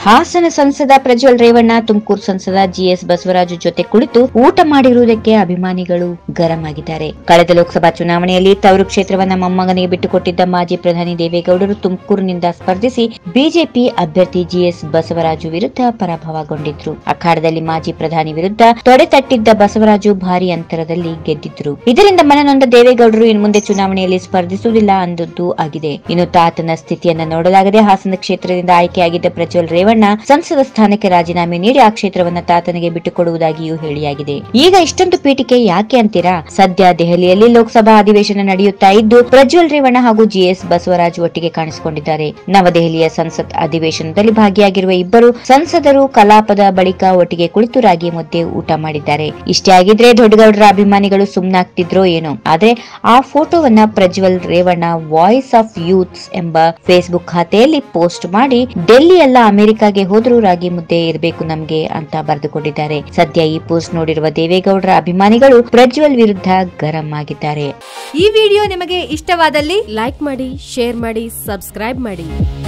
ಹಾಸನ ಸಂಸದ ಪ್ರಜ್ವಲ್ ರೇವಣ್ಣ ತುಮಕೂರು ಸಂಸದ ಜಿಎಸ್ ಬಸವರಾಜು ಜೊತೆ ಕುಳಿತು ಊಟ ಮಾಡಿರುವುದಕ್ಕೆ ಅಭಿಮಾನಿಗಳು ಗರಂ ಆಗಿದ್ದಾರೆ ಕಳೆದ ಲೋಕಸಭಾ ಚುನಾವಣೆಯಲ್ಲಿ ತವರು ಕ್ಷೇತ್ರವನ್ನ ಮೊಮ್ಮಗನಿಗೆ ಬಿಟ್ಟುಕೊಟ್ಟಿದ್ದ ಮಾಜಿ ಪ್ರಧಾನಿ ದೇವೇಗೌಡರು ತುಮಕೂರಿನಿಂದ ಸ್ಪರ್ಧಿಸಿ ಬಿಜೆಪಿ ಅಭ್ಯರ್ಥಿ ಜಿಎಸ್ ಬಸವರಾಜು ವಿರುದ್ಧ ಪರಾಭವಗೊಂಡಿದ್ರು ಅಖಾಡದಲ್ಲಿ ಮಾಜಿ ಪ್ರಧಾನಿ ವಿರುದ್ಧ ತೊಡೆತಟ್ಟಿದ್ದ ಬಸವರಾಜು ಭಾರಿ ಅಂತರದಲ್ಲಿ ಗೆದ್ದಿದ್ರು ಇದರಿಂದ ಮನನೊಂದ ದೇವೇಗೌಡರು ಇನ್ನು ಮುಂದೆ ಚುನಾವಣೆಯಲ್ಲಿ ಸ್ಪರ್ಧಿಸುವುದಿಲ್ಲ ಅಂದದ್ದು ಆಗಿದೆ ಇನ್ನು ತಾತನ ಸ್ಥಿತಿಯನ್ನ ನೋಡಲಾಗದೆ ಹಾಸನ ಕ್ಷೇತ್ರದಿಂದ ಆಯ್ಕೆಯಾಗಿದ್ದ ಪ್ರಜ್ವಲ್ ರೇವಣ್ಣ ಸಂಸದ ಸ್ಥಾನಕ್ಕೆ ರಾಜೀನಾಮೆ ನೀಡಿ ಆ ಕ್ಷೇತ್ರವನ್ನ ತಾತನಿಗೆ ಬಿಟ್ಟುಕೊಡುವುದಾಗಿಯೂ ಹೇಳಿಯಾಗಿದೆ ಈಗ ಇಷ್ಟೊಂದು ಪೀಠಿಕೆ ಯಾಕೆ ಅಂತೀರಾ ಸದ್ಯ ದೆಹಲಿಯಲ್ಲಿ ಲೋಕಸಭಾ ಅಧಿವೇಶನ ನಡೆಯುತ್ತಾ ಇದ್ದು ಪ್ರಜ್ವಲ್ ರೇವಣ್ಣ ಹಾಗೂ ಜಿಎಸ್ ಬಸವರಾಜ್ ಒಟ್ಟಿಗೆ ಕಾಣಿಸಿಕೊಂಡಿದ್ದಾರೆ ನವದೆಹಲಿಯ ಸಂಸತ್ ಅಧಿವೇಶನದಲ್ಲಿ ಭಾಗಿಯಾಗಿರುವ ಇಬ್ಬರು ಸಂಸದರು ಕಲಾಪದ ಬಳಿಕ ಒಟ್ಟಿಗೆ ಕುಳಿತು ರಾಗಿ ಮುದ್ದೆ ಊಟ ಮಾಡಿದ್ದಾರೆ ಇಷ್ಟೇ ಆಗಿದ್ರೆ ದೊಡ್ಡಗೌಡರ ಅಭಿಮಾನಿಗಳು ಸುಮ್ನಾಗ್ತಿದ್ರೋ ಏನೋ ಆದ್ರೆ ಆ ಫೋಟೋವನ್ನ Prajwal Revanna voice of youths ಎಂಬ ಫೇಸ್ಬುಕ್ ಖಾತೆಯಲ್ಲಿ ಪೋಸ್ಟ್ ಮಾಡಿ ಡೆಲ್ಲಿ ಅಲ್ಲ ಅಮೆರಿಕಾಗೆ ಹೋದ್ರೂ ರಾಗಿ ಮುದ್ದೆ ಇರಬೇಕು ನಮ್ಗೆ ಅಂತ ಬರೆದುಕೊಂಡಿದ್ದಾರೆ ಸದ್ಯ ಈ ಪೋಸ್ಟ್ ನೋಡಿರುವ ದೇವೇಗೌಡರ ಅಭಿಮಾನಿಗಳು ಪ್ರಜ್ವಲ್ ವಿರುದ್ಧ ಗರಂ ಆಗಿದ್ದಾರೆ ಈ ವಿಡಿಯೋ ನಿಮಗೆ ಇಷ್ಟವಾದಲ್ಲಿ ಲೈಕ್ ಮಾಡಿ ಶೇರ್ ಮಾಡಿ ಸಬ್ಸ್ಕ್ರೈಬ್ ಮಾಡಿ